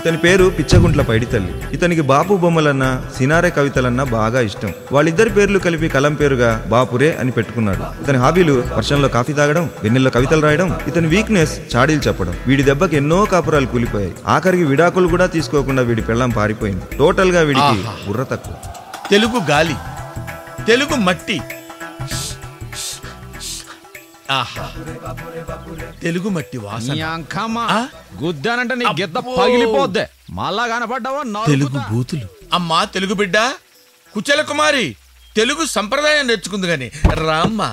ఇతని పేరు పిచ్చగుంట్ల పైడితల్లి ఇతనికి బాపు బొమ్మలన్నా సినారే కవితలన్నా బాగా ఇష్టం వాళ్ళిద్దరి పేర్లు కలిపి కలం పేరుగా బాపురే అని పెట్టుకున్నాడు ఇతని హాబీలు వర్షంలో కాఫీ తాగడం వెన్నెల్లో కవితలు రాయడం ఇతని వీక్నెస్ చాడీలు చెప్పడం వీడి దెబ్బకి ఎన్నో కాపురాలు కూలిపోయాయి ఆఖరికి విడాకులు కూడా తీసుకోకుండా వీడి పెళ్ళం పారిపోయింది టోటల్ గా వీడికి ఆహా. బుర్ర తక్కువ తెలుగు గాలి తెలుగు మట్టి ఆహా తెలుగు మట్టి వాసన నీ అంకమ్మ ఆ? గుద్దానంటే నీ గిద్ద అబ్బో. పగిలిపోద్ది మళ్ళా కనపడ్డావా తెలుగు బూతులు అమ్మా తెలుగు బిడ్డ కుచల కుమారి తెలుగు సంప్రదాయం నేర్చుకుంది గాని రామ్మ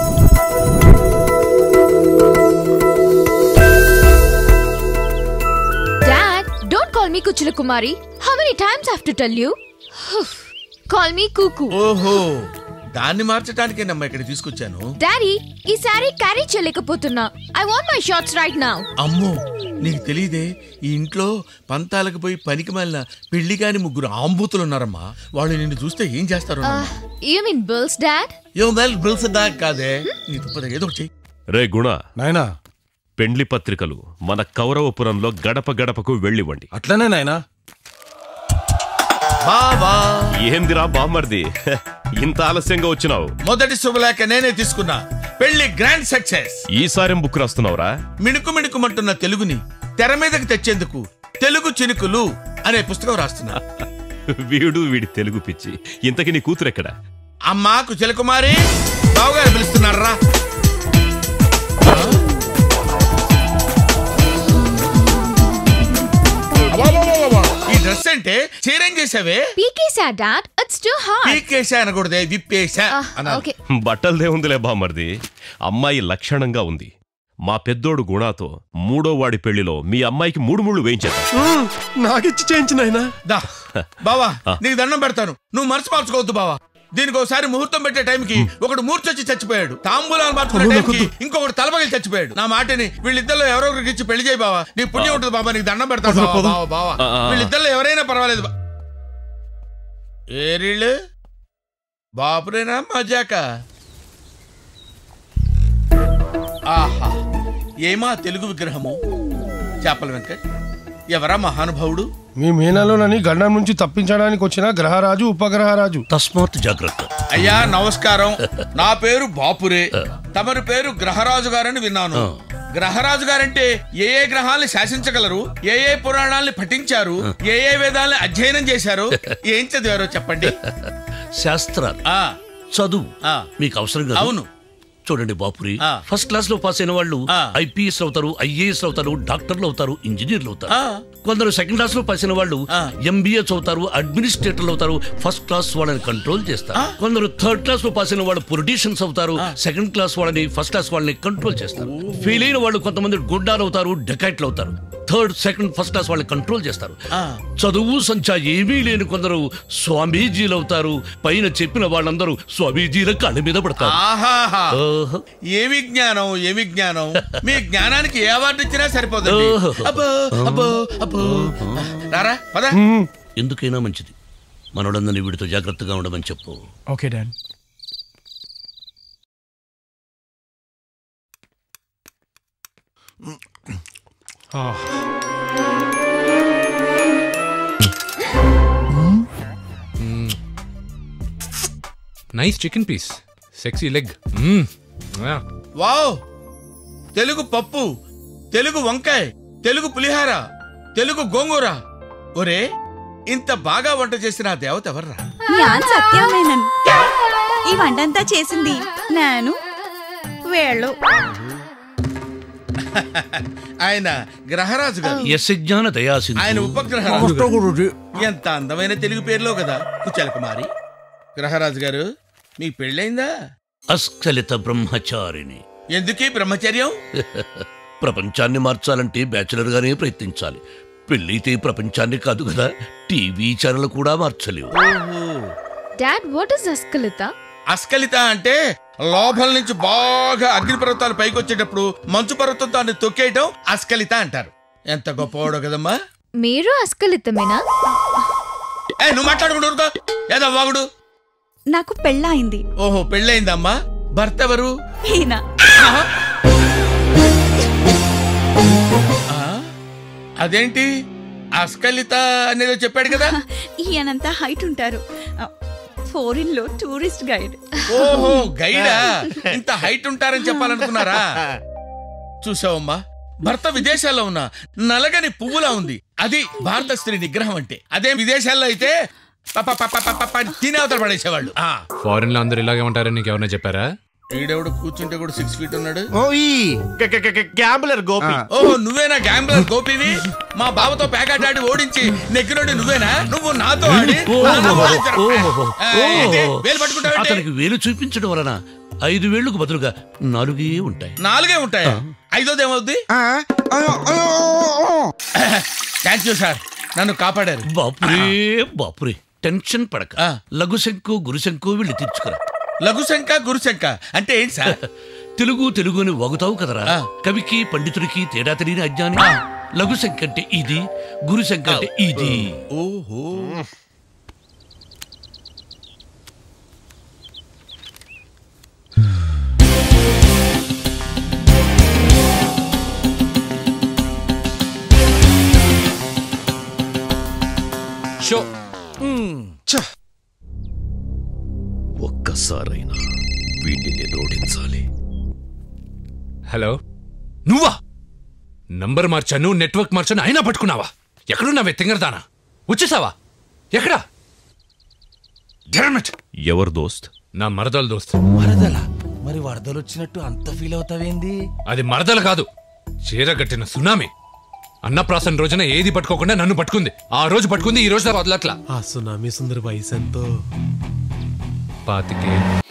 Dad, don't call me Kuchula Kumari. How many times I have to tell you? call me Kuku. ఓహో దాన్ని మార్చడానికేనమ్మా ఇక్కడ తీసుకొచ్చాను Daddy, ఈ సారీ క్యారీ చేయలేకపోతున్నా I want my shorts right now అమ్మో నీకు తెలియదే ఈ ఇంట్లో పంతాలకు పోయి పనికి మళ్ళా పెళ్లి కాని ముగ్గురు ఆంబూతులు ఉన్నారమ్మా వాళ్ళు నిన్ను చూస్తే ఏం చేస్తారు యూ మీన్ బిల్స్ డాడ్ ఏం వెల్ బిల్స్ దాకా కాదే నీ తప్పదు ఏదో ఒకటి చెయ్యి. రే గుణ నాయనా పెండ్లి పత్రికలు మన కౌరవపురంలో గడప గడపకు వెళ్ళివ్వండి అట్లనే నాయనా బావా ఏందిరా బామ్మర్ది హె, ఇంత ఆలస్యంగా వచ్చినావు మొదటి శుభలేఖ నేనే తీసుకున్నా పెళ్లి గ్రాండ్ సక్సెస్ ఈసారేం బుక్ రాస్తున్నావురా మిణుకు మిణుకుమంటున్న తెలుగుని తెర మీదకి తెచ్చేందుకు తెలుగు చినుకులు అనే పుస్తకం రాస్తున్నా వీడు వీడి తెలుగు పిచ్చి ఇంతకి నీ కూతురెక్కడ అమ్మా కుశలకుమారి బావగారు పిలుస్తున్నారా ఈ డ్రెస్ అంటే చీరేం చేసావే పీకేసా డాడ్ ఇట్స్ టూ హార్డ్ పీకేసా అనకూడదే విప్పేసా అనాలి. ఓకే బట్టలదే ఉందిలే బామ్మర్ది అమ్మాయి లక్షణంగా ఉంది మా పెద్దోడు గుణాతో మూడో వాడి పెళ్లిలో మీ అమ్మాయికి మూడు ముళ్ళు వేయించేద్దాం నాకిచ్చి చేయించు నాయనా దా బావా నీకు దండం పెడతాను నువ్వు మనసు మార్చుకోవద్దు బావా దీనికి ఒకసారి ముహూర్తం పెట్టే టైంకి ఒకడు మూర్చొచ్చి చచ్చిపోయాడు తాంబూలాలు మార్చుకునే టైంకి ఇంకొకటి తలపగిలి చచ్చిపోయాడు నా మాటని వీళ్ళిద్దరిలో ఎవరో ఒకరికి ఇచ్చి పెళ్లి చేయి బావా నీ పుణ్యం ఉంటుంది బాబా నీకు దండం పెడతాను బావా, బావా బావా ఆ, ఆ. వీళ్ళిద్దరిలో ఎవరైనా పర్వాలేదు బా- ఏరీళ్ళు బాపురేనా మజాక ఆహా ఏమా తెలుగు విగ్రహము చేపల వెంకట్ ఎవరా మహానుభావుడు మీ మీనాలోనని గండం నుంచి తప్పించడానికి వచ్చిన గ్రహరాజు ఉపగ్రహరాజు తస్మాత్ జాగ్రత్త అయ్యా నమస్కారం నా పేరు బాపురే తమరి పేరు గ్రహరాజు గారని విన్నాను గ్రహరాజు గారంటే ఏ ఏ గ్రహాల్ని శాసించగలరు ఏ ఏ పురాణాల్ని పఠించారు ఏ ఏ వేదాల్ని అధ్యయనం చేశారు ఏం చదివారో చెప్పండి శాస్త్రాలు ఆ చదువు ఆ. మీకు అవసరం కాదు అవును చూడండి బాపురి ఆ. ఫస్ట్ క్లాస్ లో పాస్ అయిన వాళ్ళు ఆ. ఐపీఎస్ అవుతారు ఐఏఎస్ అవుతారు డాక్టర్లు అవుతారు ఇంజనీర్లు అవుతారు ఆ. కొందరు సెకండ్ క్లాస్ లో పాస్ అయిన వాళ్ళు ఆ. ఎంబీఎస్ అవుతారు అడ్మినిస్ట్రేటర్లు అవుతారు ఫస్ట్ క్లాస్ వాళ్ళని కంట్రోల్ చేస్తారు కొందరు థర్డ్ క్లాస్ లో పాస్ అయిన వాళ్ళు పొలిటీషియన్స్ అవుతారు సెకండ్ క్లాస్ వాళ్ళని ఫస్ట్ క్లాస్ వాళ్ళని కంట్రోల్ చేస్తారు ఫెయిల్ అయిన వాళ్ళు కొంతమంది గుడ్డాలు అవుతారు డెకైట్లు అవుతారు థర్డ్ సెకండ్ ఫస్ట్ క్లాస్ వాళ్ళని కంట్రోల్ చేస్తారు ఆ. చదువు సంచా ఏమీ లేని కొందరు స్వామీజీలు అవుతారు పైన చెప్పిన వాళ్ళందరూ స్వామీజీల కళ్ళ మీద పడతారు ఆహాహా ఓహో. ఏమి జ్ఞానం ఏమి జ్ఞానం మీ జ్ఞానానికి ఏ అవార్డు ఇచ్చినా సరిపోతుంది ఓహో. అబ్బో అబ్బో అబ్బో రారా పద ఎందుకైనా మంచిది మనోడందని వీడితో జాగ్రత్తగా ఉండమని చెప్పు okay dad nice chicken piece sexy leg wow Telugu పప్పు తెలుగు వంకాయ తెలుగు పులిహార తెలుగు గోంగూర ఒరే ఇంత బాగా వంట చేసిన ఆ దేవత ఎవర్రా యాన్ సత్యమేనన్ ఈ వంటంతా చేసింది నేను వేళ్ళు ఆయన గ్రహరాజు గారు యశజ్ఞాన ఆయన దయాసింధు ఉపగ్రహరాజు ఎంత అందమైన తెలుగు పేరులో కదా కుచల కుమారి గ్రహరాజు గారు మీ పెళ్ళైందా అస్ఖలిత బ్రహ్మచారిణి ఎందుకీ బ్రహ్మచర్యం ప్రపంచాన్ని మార్చాలంటే బ్యాచులర్ గానే ప్రయత్నించాలి పెళ్ళైతే ప్రపంచాన్ని కాదు కదా టీవీ ఛానల్ కూడా మార్చలేవు డాడ్ వాట్ ఇస్ అస్కలిత అస్కలిత అంటే లోపల నుంచి బాగా అగ్నిపర్వతాలు పైకి వచ్చేటప్పుడు మంచు పర్వతంతో దాన్ని తొక్కేయటం అస్కలిత అంటారు ఎంత గొప్పవాడో కదమ్మా మీరు అస్కలితమేనా ఏ నువ్వు మాట్లాడుకుంటూ ఏదో వాగుడు నాకు పెళ్ళయింది ఓహో పెళ్ళయిందమ్మా భర్త ఎవరు ఈయన ఆహా. ఆ? అదేంటి అస్కలిత అనేది చెప్పాడు కదా ఈయనంతా హైట్ ఉంటారు ఫోరిన్ లో టూరిస్ట్ గైడ్ ఓహో గైడా ఇంత హైట్ ఉంటారని చెప్పాలనుకున్నారా చూసావమ్మా భర్త విదేశాల్లో ఉన్న నలగని పువ్వులా ఉంది అది భారత స్త్రీ నిగ్రహం అంటే అదే విదేశాల్లో అయితే ప- ప- ప- ప- ప- ప- తినే అవతల పడేసేవాళ్ళు ఆ, ఫారెన్ లో అందరు ఇలాగే ఉంటారని నీకు ఎవరైనా చెప్పారా ఈడెవడు కూర్చుంటే కూడా సిక్స్ ఫీట్ ఉన్నాడు గ్యాంబులర్ గోపి ఓహో నువ్వేనా గ్యాంబ్లర్ గోపివి మా బావతో పేకాట ఆడి ఓడించి నెగ్గినోడి నువ్వేనా నువ్వు నాతో ఆడి నన్ను ఓడించరా? ఆ, ఏంటి? వేలు పట్టుకుంటావేంటి? అతనికి వేలు చూపించడం వలన ఐదు వేళ్లకు బదులుగా నాలుగే ఉంటాయి నాలుగే ఉంటాయా ఐదోది ఏమవుద్ది థ్యాంక్ యూ సార్ నన్ను కాపాడారు బాపురే బాపురే టెన్షన్ పడక ఆ. లఘుశంకు గురుశంకు వీళ్ళు తీర్చుకురా లఘుశంక గురుశంక అంటే ఏంటి సార్ తెలుగు తెలుగు అని వగుతావు కదరా ఆ. కవికి పండితుడికి తేడా తెలియని అజ్ఞాని లఘుశంక అంటే ఇది గురుశంక అంటే ఇది ఓహో షో ఒక్కసారైనా వీడిని నేను ఓడించాలి హలో నువ్వా నంబర్ మార్చాను నెట్వర్క్ మార్చాను అయినా పట్టుకున్నావా ఎక్కడున్నావే తింగరదానా వచ్చేసావా ఎక్కడా Damn it! ఎవరు దోస్త్ నా మరదల దోస్త్ వరదల మరి వరదలు వచ్చినట్టు అంత ఫీల్ అవుతావేంది అది మరదలు కాదు చీర కట్టిన సునామీ అన్నప్రాసన రోజున ఏది పట్టుకోకుండా నన్ను పట్టుకుంది ఆ రోజు పట్టుకుంది ఈ రోజు వదలట్లా ఆ సునామీ సుందర వయసు ఎంతో పాతికే